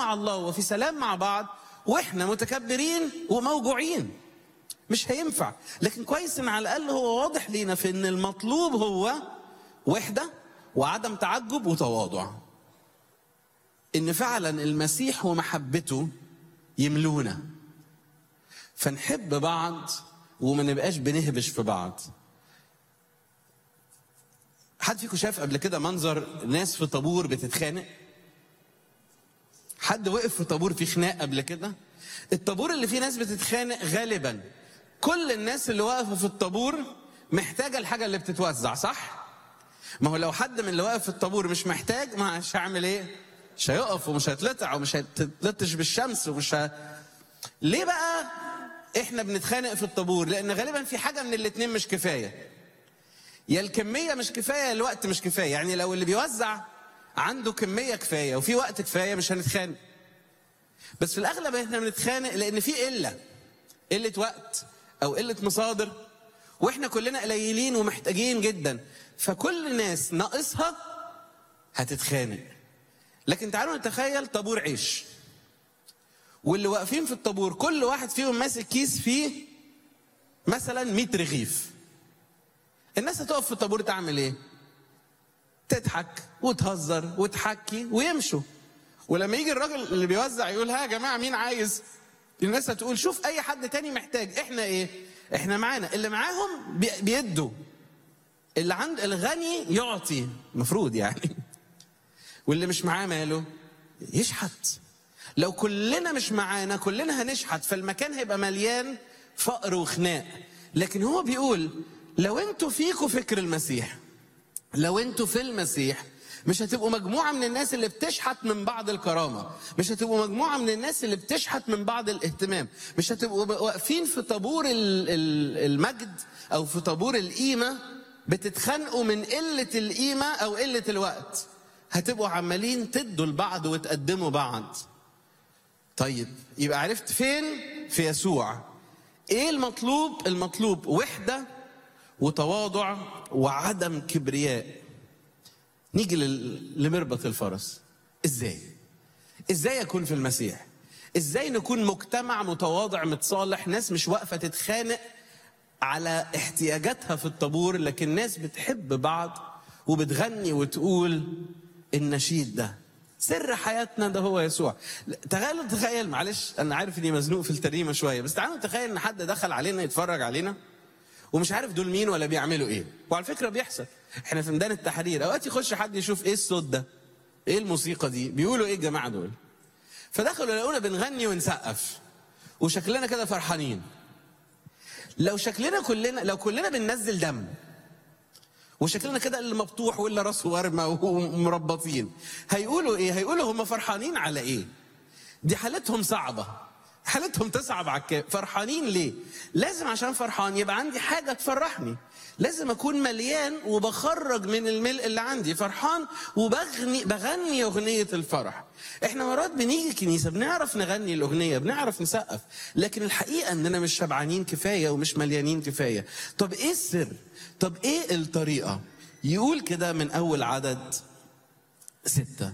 مع الله وفي سلام مع بعض واحنا متكبرين وموجوعين مش هينفع لكن كويس ان على الاقل هو واضح لينا في ان المطلوب هو وحده وعدم تعجب وتواضع ان فعلا المسيح ومحبته يملونا فنحب بعض وما نبقاش بنهبش في بعض حد فيكم شاف قبل كده منظر ناس في طابور بتتخانق حد وقف في طابور في خناق قبل كده الطابور اللي فيه ناس بتتخانق غالبا كل الناس اللي واقفه في الطابور محتاجه الحاجه اللي بتتوزع صح ما هو لو حد من اللي واقف في الطابور مش محتاج ما مش هيعمل ايه مش هيقف ومش هيتلطع ومش هيتلطش بالشمس ومش ه... ليه بقى احنا بنتخانق في الطابور لان غالبا في حاجه من الاتنين مش كفايه يا الكميه مش كفايه يا الوقت مش كفايه يعني لو اللي بيوزع عنده كميه كفايه وفي وقت كفايه مش هنتخانق بس في الاغلب احنا بنتخانق لان في قله قله وقت او قله مصادر واحنا كلنا قليلين ومحتاجين جدا فكل الناس ناقصها هتتخانق لكن تعالوا نتخيل طابور عيش واللي واقفين في الطابور كل واحد فيهم ماسك كيس فيه مثلا 100 رغيف الناس هتقف في الطابور تعمل ايه تضحك وتهزر وتحكي ويمشوا ولما يجي الراجل اللي بيوزع يقول ها يا جماعه مين عايز الناس هتقول شوف اي حد تاني محتاج احنا ايه احنا معانا اللي معاهم بي- بيدوا اللي عند الغني يعطي المفروض يعني واللي مش معاه ماله يشحت لو كلنا مش معانا كلنا هنشحت فالمكان هيبقى مليان فقر وخناق لكن هو بيقول لو انتوا فيكوا فكر المسيح لو انتوا في المسيح مش هتبقوا مجموعة من الناس اللي بتشحت من بعض الكرامة مش هتبقوا مجموعة من الناس اللي بتشحت من بعض الاهتمام مش هتبقوا واقفين في طابور ال- ال- المجد أو في طابور القيمة بتتخانقوا من قلة القيمة أو قلة الوقت هتبقوا عمالين تدوا لبعض وتقدموا بعض طيب يبقى عرفت فين في يسوع ايه المطلوب المطلوب وحده وتواضع وعدم كبرياء نيجي لل- لمربط الفرس ازاي ازاي اكون في المسيح ازاي نكون مجتمع متواضع متصالح ناس مش واقفه تتخانق على احتياجاتها في الطابور لكن ناس بتحب بعض وبتغني وتقول النشيد ده سر حياتنا ده هو يسوع تعالوا تخيل معلش انا عارف اني مزنوق في الترنيمه شويه بس تعالوا نتخيل ان حد دخل علينا يتفرج علينا ومش عارف دول مين ولا بيعملوا ايه وعلى فكره بيحصل احنا في ميدان التحرير اوقات يخش حد يشوف ايه الصوت ده ايه الموسيقى دي بيقولوا ايه الجماعه دول فدخلوا لقونا بنغني ونسقف وشكلنا كده فرحانين لو شكلنا كلنا لو كلنا بننزل دم وشكلنا كده اللي مفتوح واللي راسه ورمه ومربطين هيقولوا ايه هيقولوا هم فرحانين على ايه دي حالتهم صعبه حالتهم تصعب على الكافر فرحانين ليه لازم عشان فرحان يبقى عندي حاجه تفرحني لازم اكون مليان وبخرج من الملء اللي عندي فرحان وبغني بغني اغنيه الفرح احنا مرات بنيجي كنيسه بنعرف نغني الاغنيه بنعرف نسقف لكن الحقيقه اننا مش شبعانين كفايه ومش مليانين كفايه طب ايه السر طب ايه الطريقه يقول كده من اول عدد سته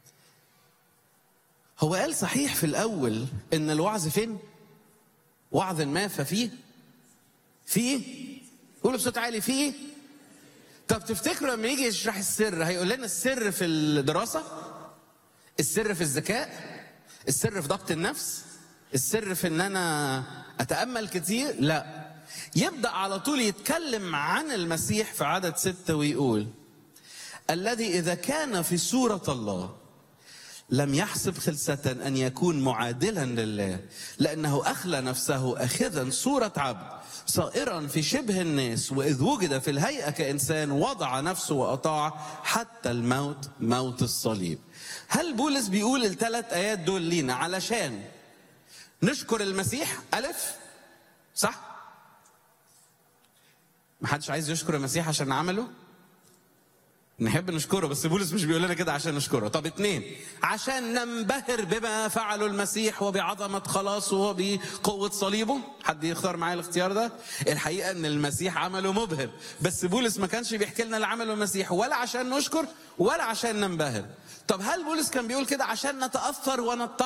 هو قال صحيح في الأول إن الوعظ فين؟ وعظ ما ففيه فيه قولوا بصوت عالي فيه طب تفتكروا لما يجي يشرح السر هيقول لنا السر في الدراسة؟ السر في الذكاء؟ السر في ضبط النفس؟ السر في إن أنا أتأمل كتير؟ لا يبدأ على طول يتكلم عن المسيح في عدد ستة ويقول الذي إذا كان في صورة الله لم يحسب خلسة أن يكون معادلا لله لأنه أخلى نفسه أخذا صورة عبد صائرا في شبه الناس وإذ وجد في الهيئة كإنسان وضع نفسه وأطاع حتى الموت موت الصليب هل بولس بيقول الثلاث آيات دول لينا علشان نشكر المسيح ألف صح محدش عايز يشكر المسيح عشان عمله نحب نشكره بس بولس مش بيقول لنا كده عشان نشكره طب اتنين عشان ننبهر بما فعله المسيح وبعظمة خلاصه وبقوة صليبه حد يختار معايا الاختيار ده الحقيقة ان المسيح عمله مبهر بس بولس ما كانش بيحكي لنا اللي عمله المسيح ولا عشان نشكر ولا عشان ننبهر طب هل بولس كان بيقول كده عشان نتأثر ونتعظ